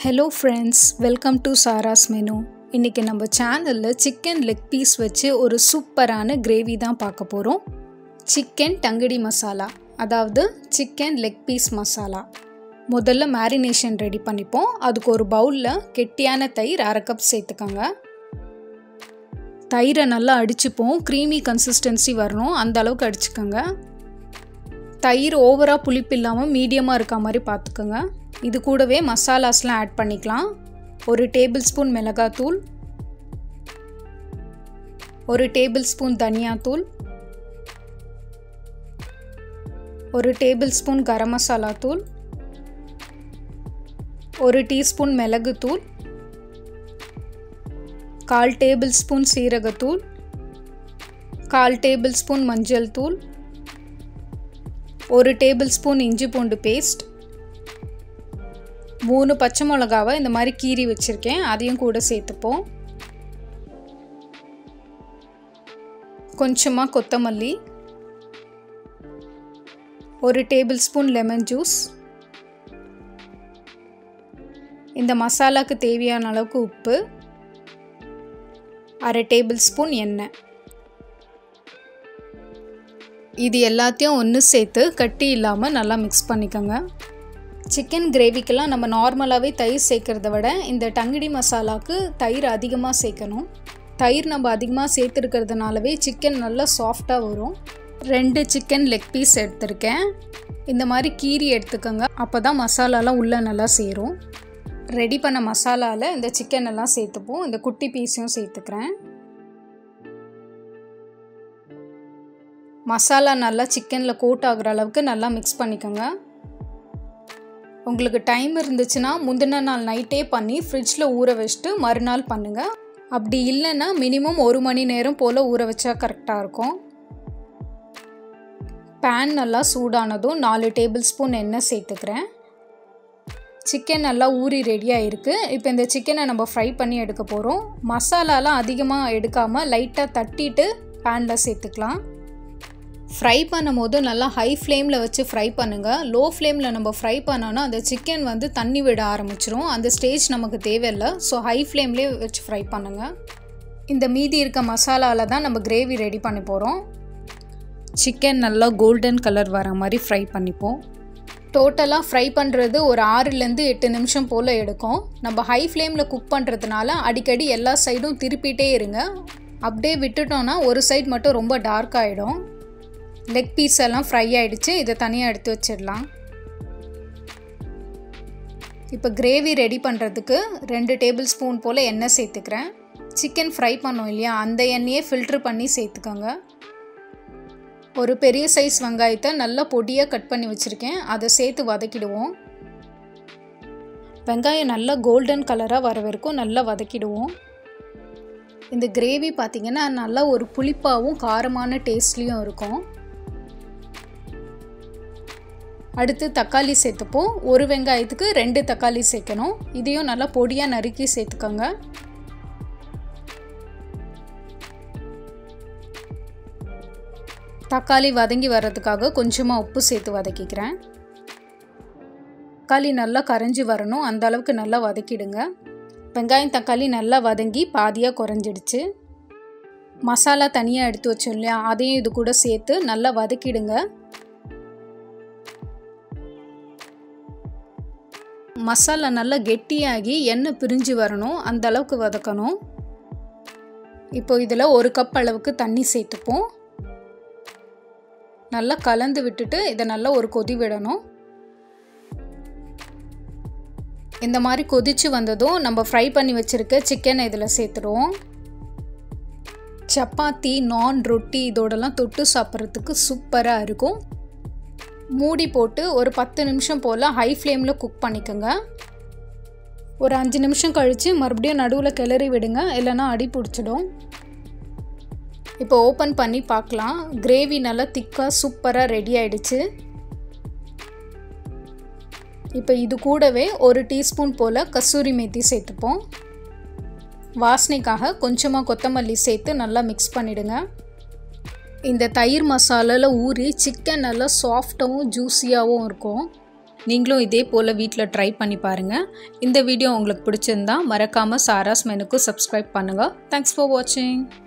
hello friends welcome to Sara's menu இன்றைக்கி நம்ம சேனலில் சிக்கன் லெக் பீஸ் வச்சு ஒரு சூப்பரான கிரேவி தான் பார்க்க போகிறோம் சிக்கன் டங்கடி மசாலா அதாவது சிக்கன் லெக் பீஸ் மசாலா முதல்ல மேரினேஷன் ரெடி பண்ணிப்போம் அதுக்கு ஒரு பவுலில் கெட்டியான தயிர் அரை கப் சேர்த்துக்கோங்க தயிரை நல்லா அடிச்சுப்போம் க்ரீமி கன்சிஸ்டன்சி வரணும் அந்த அளவுக்கு அடிச்சுக்கோங்க தயிர் ஓவராக புளிப்பு இல்லாமல் மீடியமாக இருக்க மாதிரி பார்த்துக்கோங்க இது கூடவே மசாலாஸ்லாம் ஆட் பண்ணிக்கலாம் ஒரு டேபிள் ஸ்பூன் மிளகாத்தூள் ஒரு டேபிள் ஸ்பூன் தனியாத்தூள் ஒரு டேபிள் ஸ்பூன் கரம் மசாலா தூள் ஒரு டீஸ்பூன் மிளகுத்தூள் கால் டேபிள் ஸ்பூன் சீரகத்தூள் கால் டேபிள் ஸ்பூன் மஞ்சள் தூள் ஒரு டேபிள் ஸ்பூன் இஞ்சி பூண்டு பேஸ்ட் மூணு பச்சை மிளகாவை இந்த மாதிரி கீறி வச்சுருக்கேன் அதையும் கூட சேர்த்துப்போம் கொஞ்சமாக கொத்தமல்லி ஒரு டேபிள் ஸ்பூன் லெமன் ஜூஸ் இந்த மசாலாக்கு தேவையான அளவுக்கு உப்பு அரை டேபிள் ஸ்பூன் எண்ணெய் இது எல்லாத்தையும் ஒன்று சேர்த்து கட்டி இல்லாமல் நல்லா மிக்ஸ் பண்ணிக்கோங்க சிக்கன் கிரேவிக்கெல்லாம் நம்ம நார்மலாகவே தயிர் சேர்க்குறத விட இந்த டங்கிடி மசாலாவுக்கு தயிர் அதிகமாக சேர்க்கணும் தயிர் நம்ம அதிகமாக சேர்த்துருக்கிறதுனாலவே சிக்கன் நல்லா சாஃப்டாக வரும் ரெண்டு சிக்கன் லெக் பீஸ் எடுத்திருக்கேன் இந்த மாதிரி கீரி எடுத்துக்கோங்க அப்போ தான் மசாலாலாம் உள்ளே நல்லா சேரும் ரெடி பண்ண மசாலாவில் இந்த சிக்கன் எல்லாம் சேர்த்துப்போம் இந்த குட்டி பீஸையும் சேர்த்துக்கிறேன் மசாலா நல்லா சிக்கனில் கோட் ஆகுற அளவுக்கு நல்லா மிக்ஸ் பண்ணிக்கோங்க உங்களுக்கு டைம் இருந்துச்சுன்னா முந்தின நாள் நைட்டே பண்ணி ஃப்ரிட்ஜில் ஊற வச்சுட்டு மறுநாள் பண்ணுங்கள் அப்படி இல்லைன்னா மினிமம் ஒரு மணி நேரம் போல் ஊற வச்சா கரெக்டாக இருக்கும் பேன் நல்லா சூடானதும் நாலு டேபிள் ஸ்பூன் எண்ணெய் சேர்த்துக்கிறேன் சிக்கன் நல்லா ஊறி ரெடியாக இருக்குது இப்போ இந்த சிக்கனை நம்ம ஃப்ரை பண்ணி எடுக்க போகிறோம் மசாலாலாம் அதிகமாக எடுக்காமல் லைட்டாக தட்டிட்டு பேனில் சேர்த்துக்கலாம் ஃப்ரை பண்ணும் போது நல்லா ஹை ஃப்ளேமில் வச்சு ஃப்ரை பண்ணுங்கள் லோ ஃப்ளேமில் நம்ம ஃப்ரை பண்ணோன்னா அந்த சிக்கன் வந்து தண்ணி விட ஆரம்பிச்சிரும் அந்த ஸ்டேஜ் நமக்கு தேவையில்லை ஸோ ஹை ஃப்ளேம்லேயே வச்சு ஃப்ரை பண்ணுங்கள் இந்த மீதி இருக்க மசாலாவில் தான் நம்ம கிரேவி ரெடி பண்ணி போகிறோம் சிக்கன் நல்லா கோல்டன் கலர் வர மாதிரி ஃப்ரை பண்ணிப்போம் டோட்டலாக ஃப்ரை பண்ணுறது ஒரு ஆறுலேருந்து எட்டு நிமிஷம் போல் எடுக்கும் நம்ம ஹை ஃப்ளேமில் குக் பண்ணுறதுனால அடிக்கடி எல்லா சைடும் திருப்பிகிட்டே இருங்க அப்படியே விட்டுட்டோன்னா ஒரு சைடு மட்டும் ரொம்ப டார்க் ஆகிடும் லெக் பீஸ் எல்லாம் ஃப்ரை ஆகிடுச்சு இதை தனியாக எடுத்து வச்சிடலாம் இப்போ கிரேவி ரெடி பண்ணுறதுக்கு ரெண்டு டேபிள் ஸ்பூன் போல் எண்ணெய் சேர்த்துக்கிறேன் சிக்கன் ஃப்ரை பண்ணோம் இல்லையா அந்த எண்ணெயே ஃபில்ட்ரு பண்ணி சேர்த்துக்கோங்க ஒரு பெரிய சைஸ் வெங்காயத்தை நல்லா பொடியாக கட் பண்ணி வச்சுருக்கேன் அதை சேர்த்து வதக்கிடுவோம் வெங்காயம் நல்லா கோல்டன் கலராக வர வரைக்கும் நல்லா வதக்கிடுவோம் இந்த கிரேவி பார்த்திங்கன்னா நல்லா ஒரு புளிப்பாகவும் காரமான டேஸ்ட்லேயும் இருக்கும் அடுத்து தக்காளி சேர்த்துப்போம் ஒரு வெங்காயத்துக்கு ரெண்டு தக்காளி சேர்க்கணும் இதையும் நல்லா பொடியாக நறுக்கி சேர்த்துக்கோங்க தக்காளி வதங்கி வர்றதுக்காக கொஞ்சமாக உப்பு சேர்த்து வதக்கிக்கிறேன் தக்காளி நல்லா கரைஞ்சி வரணும் அந்த அளவுக்கு நல்லா வதக்கிடுங்க வெங்காயம் தக்காளி நல்லா வதங்கி பாதியாக குறைஞ்சிடுச்சு மசாலா தனியாக எடுத்து வச்சோம் இல்லையா அதையும் இது கூட சேர்த்து நல்லா வதக்கிடுங்க மசாலா நல்லா கெட்டியாகி எண்ணெய் பிரிஞ்சு வரணும் அந்த அளவுக்கு வதக்கணும் இப்போ இதில் ஒரு கப் அளவுக்கு தண்ணி சேர்த்துப்போம் நல்லா கலந்து விட்டுட்டு இதை நல்லா ஒரு கொதி விடணும் இந்த மாதிரி கொதிச்சு வந்ததும் நம்ம ஃப்ரை பண்ணி வச்சுருக்க சிக்கனை இதில் சேர்த்துடுவோம் சப்பாத்தி நான் ரொட்டி இதோடலாம் தொட்டு சாப்பிட்றதுக்கு சூப்பராக இருக்கும் மூடி போட்டு ஒரு பத்து நிமிஷம் போல் ஹை ஃப்ளேமில் குக் பண்ணிக்கோங்க ஒரு அஞ்சு நிமிஷம் கழித்து மறுபடியும் நடுவில் கிளறி விடுங்க இல்லைன்னா அடி பிடிச்சிடும் இப்போ ஓப்பன் பண்ணி பார்க்கலாம் கிரேவி நல்லா திக்காக சூப்பராக ரெடி ஆயிடுச்சு இப்போ இது கூடவே ஒரு டீஸ்பூன் போல் கஸ்தூரி மேத்தி சேர்த்துப்போம் வாசனைக்காக கொஞ்சமாக கொத்தமல்லி சேர்த்து நல்லா மிக்ஸ் பண்ணிவிடுங்க இந்த தயிர் மசாலாவில் ஊறி சிக்கன் நல்லா சாஃப்டாகவும் ஜூஸியாகவும் இருக்கும் நீங்களும் இதே போல் வீட்டில் ட்ரை பண்ணி பாருங்கள் இந்த வீடியோ உங்களுக்கு பிடிச்சிருந்தா மறக்காமல் சாராஸ் மெனுக்கு சப்ஸ்கிரைப் பண்ணுங்கள் தேங்க்ஸ் ஃபார் வாட்சிங்